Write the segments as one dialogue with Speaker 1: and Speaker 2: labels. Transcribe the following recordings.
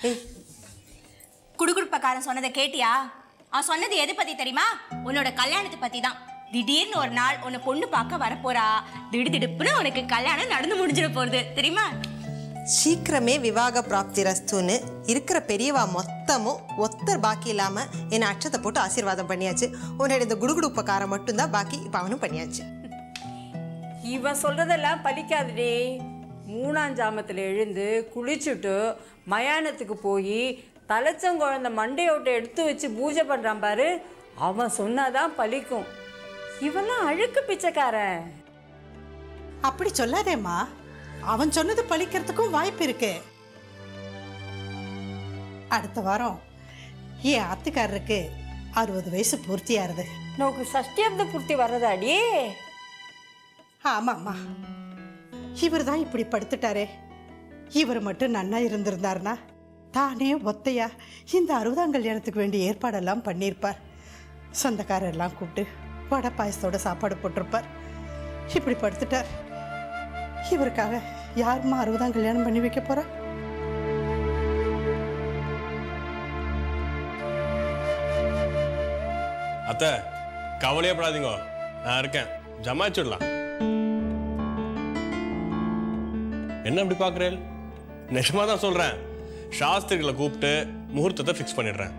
Speaker 1: குடுகுடுப்பக்காரன் சொன்னதை கேட்டியா அவன் சொன்னது எது பத்தி தெரியுமா உன்னோட கல்யாணத்தை பத்தி தான் திடீர்னு ஒரு நாள் உன்னை பொண்ணு பார்க்க வரப்போறா திடுதிடுப்புன்னு உனக்கு கல்யாணம் நடந்து முடிஞ்சிட போறது தெரியுமா
Speaker 2: சீக்கிரமே விவாக பிராப்தி ரஸ்துன்னு இருக்கிற பெரியவா மொத்தமும் ஒத்தர் பாக்கி இல்லாம என்னை அச்சத்தை போட்டு ஆசீர்வாதம் பண்ணியாச்சு உன்னோட இந்த குடுகுடுப்பக்காரன் மட்டும்தான் பாக்கி இப்போ அவனும் பண்ணியாச்சு
Speaker 3: இவன் சொல்றதெல்லாம் பலிக்காதுடி மூணாம் ஜாமத்தில் எழுந்து குளிச்சுட்டு மயானத்துக்கு போய் தலைச்சங்குழந்த மண்டையோட்டை எடுத்து வச்சு பூஜை பண்ணுறான் பாரு அவன் சொன்னாதான் பலிக்கும் இவெல்லாம் அழுக்கு பிச்சைக்காரன்
Speaker 4: அப்படி சொல்லாதேம்மா அவன் சொன்னது பழிக்கிறதுக்கும் வாய்ப்பு இருக்கு அடுத்த வாரம் என் ஆத்துக்காரருக்கு அறுபது வயசு பூர்த்தியாருது
Speaker 3: நோக்கு சஷ்டியப்த பூர்த்தி வர்றதாடி
Speaker 4: ஆமாம்மா இவர் தான் இப்படி படுத்துட்டாரே இவர் மட்டும் நன்னா இருந்திருந்தாருனா தானே ஒத்தையா இந்த அறுபதாம் கல்யாணத்துக்கு வேண்டிய ஏற்பாடெல்லாம் பண்ணியிருப்பார் சொந்தக்காரெல்லாம் கூப்பிட்டு வடை பாயசத்தோட சாப்பாடு போட்டிருப்பார் இப்படி படுத்துட்டார் இவருக்காக யாரும்மா அறுபதாம் கல்யாணம் பண்ணி வைக்க போறா
Speaker 5: அத்தை கவலையே படாதீங்க நான் இருக்கேன் ஜமாச்சிடலாம் என்ன அப்படி பார்க்குறேன் நிஜமா தான் சொல்கிறேன் சாஸ்திரிகளை கூப்பிட்டு முகூர்த்தத்தை ஃபிக்ஸ் பண்ணிடுறேன்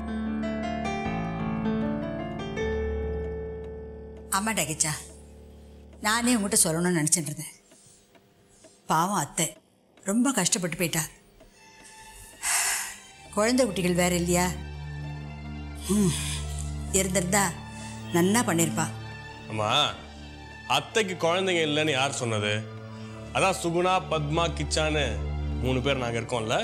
Speaker 6: ஆமாண்டா கிச்சா நானே உங்கள்கிட்ட சொல்லணும்னு நினச்சிட்டு இருந்தேன் பாவம் அத்தை ரொம்ப கஷ்டப்பட்டு போயிட்டா குழந்தை குட்டிகள் வேற இல்லையா ம் இருந்திருந்தா நன்னா பண்ணியிருப்பா
Speaker 5: அம்மா அத்தைக்கு குழந்தைங்க இல்லைன்னு யார் சொன்னது அதான் சுகுணா பத்மா கிச்சான்னு மூணு பேர் நாங்கள் இருக்கோம்ல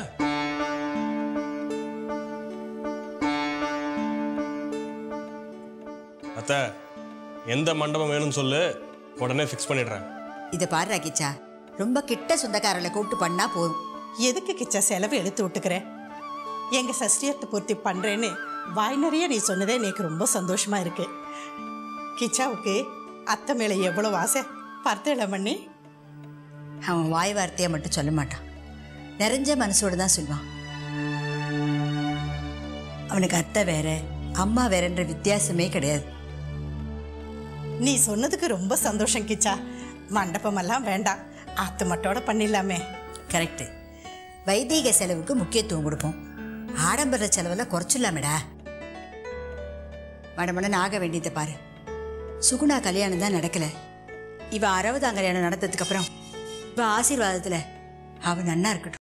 Speaker 5: அத்தை எந்த மண்டபம் வேணும்னு சொல்லு உடனே ஃபிக்ஸ் பண்ணிடுறேன்
Speaker 6: இதை பாரு கிச்சா ரொம்ப கிட்ட சொந்தக்காரர்களை கூப்பிட்டு பண்ணா போதும்
Speaker 4: எதுக்கு கிச்சா செலவு எடுத்து விட்டுக்கிறேன் எங்க சஷ்டியத்தை பூர்த்தி பண்றேன்னு வாய் நிறைய நீ சொன்னதே எனக்கு ரொம்ப சந்தோஷமா இருக்கு கிச்சாவுக்கு அத்தை மேல எவ்வளவு ஆசை பார்த்தேல மண்ணி
Speaker 6: அவன் வாய் வார்த்தையை மட்டும் சொல்ல மாட்டான் நிறைஞ்ச மனசோடு தான் சொல்லுவான் அவனுக்கு அத்தை வேற அம்மா வேறன்ற வித்தியாசமே கிடையாது
Speaker 4: நீ சொன்னதுக்கு ரொம்ப சந்தோஷம் கிச்சா மண்டபமெல்லாம் வேண்டாம் ஆத்து மட்டோட பண்ணிடலாமே
Speaker 6: கரெக்டு வைதீக செலவுக்கு முக்கியத்துவம் கொடுப்போம் ஆடம்பர செலவில் குறைச்சிடலாமேடா மடமடன்னு ஆக வேண்டியதை பாரு சுகுணா கல்யாணம் தான் நடக்கல இவ அறுபதாம் கல்யாணம் நடந்ததுக்கு அப்புறம் இவ ஆசீர்வாதத்தில் அவ நன்னா இருக்கட்டும்